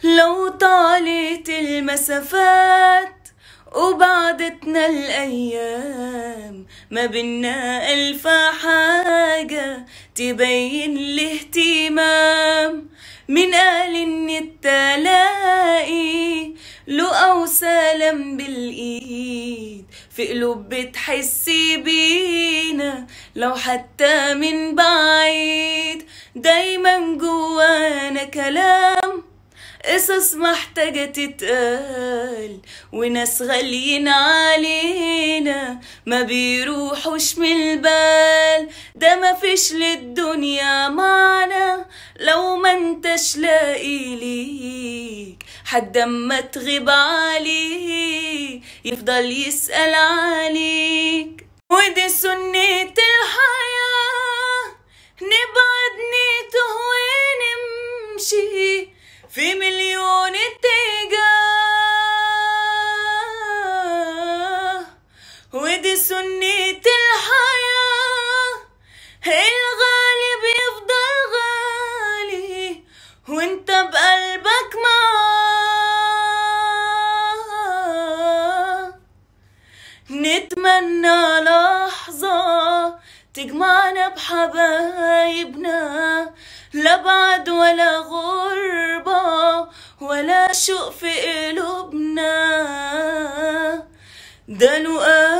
لو طالت المسافات وبعدتنا الأيام ما بينا ألف حاجة تبين الاهتمام من قال إن التلاقي له أو سلام بالإيد في قلوب بتحسي بينا لو حتى من بعيد دايما جوانا كلام قصص محتاجة تتقال وناس غاليين علينا ما بيروحوش من البال ده ما فيش للدنيا معنى لو ما انتش لاقي ليك حد اما تغيب عليه يفضل يسأل عليك ودي سنة الحياة نبعد نتوه ونمشي في مليون اتجاه ودي سنة الحياة الغالي بيفضل غالي وانت بقلبك معاه نتمنى لحظة تجمعنا بحبايبنا لا بعد ولا غربة ولا شوق في قلوبنا ده لقاء